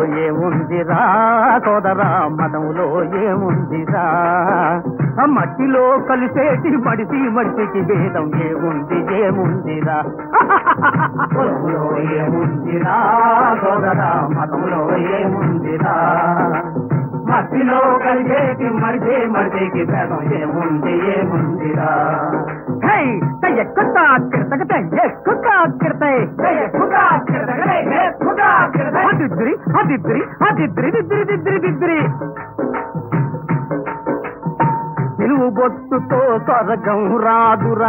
ఏముందిరా సోదరా మతములో ఏముందిరా ఆ మట్టిలో కలిసేటి మడిసి మడిసికి భేదం ఏముంది ఏముందిరా కులములో ఏముందిరా సోదరా మతంలో ఏముందిరా మట్టిలో కలిసేటి మడిసి మడిసికి భేదం ఏముంది ఏముందిరా హై ఎక్కుతా కిరతగత ఎక్కుతా కిరతై ఎక్కుతా కిరతగత ఎక్కుతా కిరతై అదిద్రి అదిద్రి అదిద్రి దిద్రి దిద్రి దిద్రి నిలువు బొట్టుతో స్వర్గం రాదురా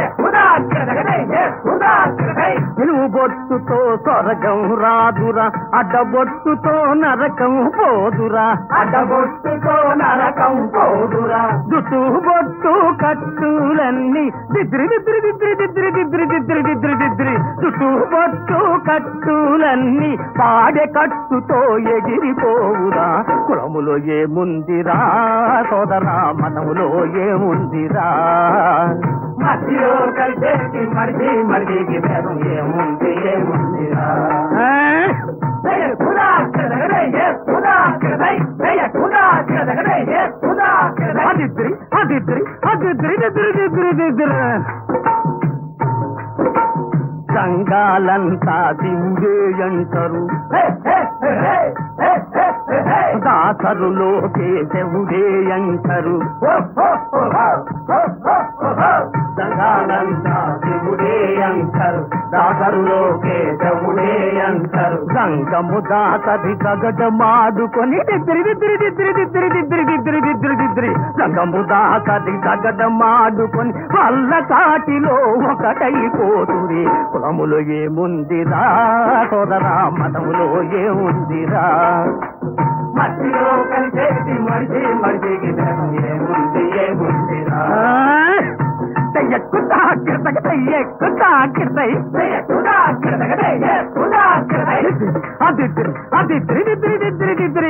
నిలువు బొట్టుతో స్వర్గం రాదురా అడ్డబొట్టుతో నరకం పోదురా అడ్డబొట్టుతో నరకం పోదురా జుట్టు బొట్టు కట్టులన్నీ దిద్రి దిద్రి దిద్రి దిద్రి దిద్రి దిద్రి దిద్రి దిద్రి జుట్టు బొట్టు కట్టులన్నీ పాడె కట్టుతో ఎగిరిపోవురా కులములో ఏముందిరా సోదరా మనములో ఏముందిరా మధ్యలో కలిసేసి మడిచి మడిచికి భేదం ఏముంది ఏముందిరా అదిద్రి అదిద్రి అదిద్రి దిద్రి దిద్రి దిద్రి సంఘాలంతా దింగే అంటారు దాసరులో కేశవుడే అంటారు సంఘాలంతా శివుడే అంటారు దాసరులో కేశవుడే అంటారు సంగము దాసరి గగడమాడుకొని దిద్రి దిద్రి దిద్రి దిద్రి దిద్రి దిద్రి దిద్రి దిద్రి సంగము దాసరి గగడమాడుకొని వల్ల కాటిలో ఒకటైపోతురి కులములో ఏముందిరా సోదరా మతములో ఏముందిరా మట్టిలో కలిసేసి మడిచి మడిచికి ఏముంది ఏముందిరా ఎక్కుతా కిరతకత ఎక్కుతా కిరతై అదిద్రి అదిద్రి దిద్రి దిద్రి దిద్రి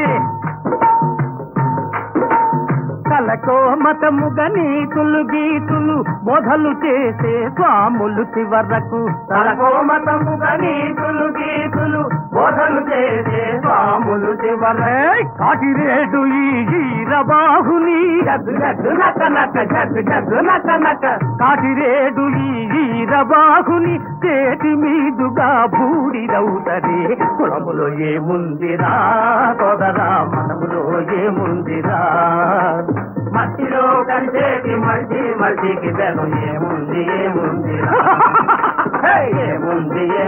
కలకో మతముగ నీతులు గీతులు బోధలు చేసే స్వాములు చివరకు కలకో మతముగ నీతులు గీతులు బోధలు చేసే స్వాములు చివర కాటిరేడు ఈ ఈరబాహుని కాటిరేడు ఈ ఈరబాహుని చేతి మీదుగా బూడిదవుతది కులములో ఏముందిరా సోదరా మనములో ఏముందిరా మట్టిలో కలిసేటి మల్చి మల్చికి బెలం ఏముంది ఏముంది ఏముంది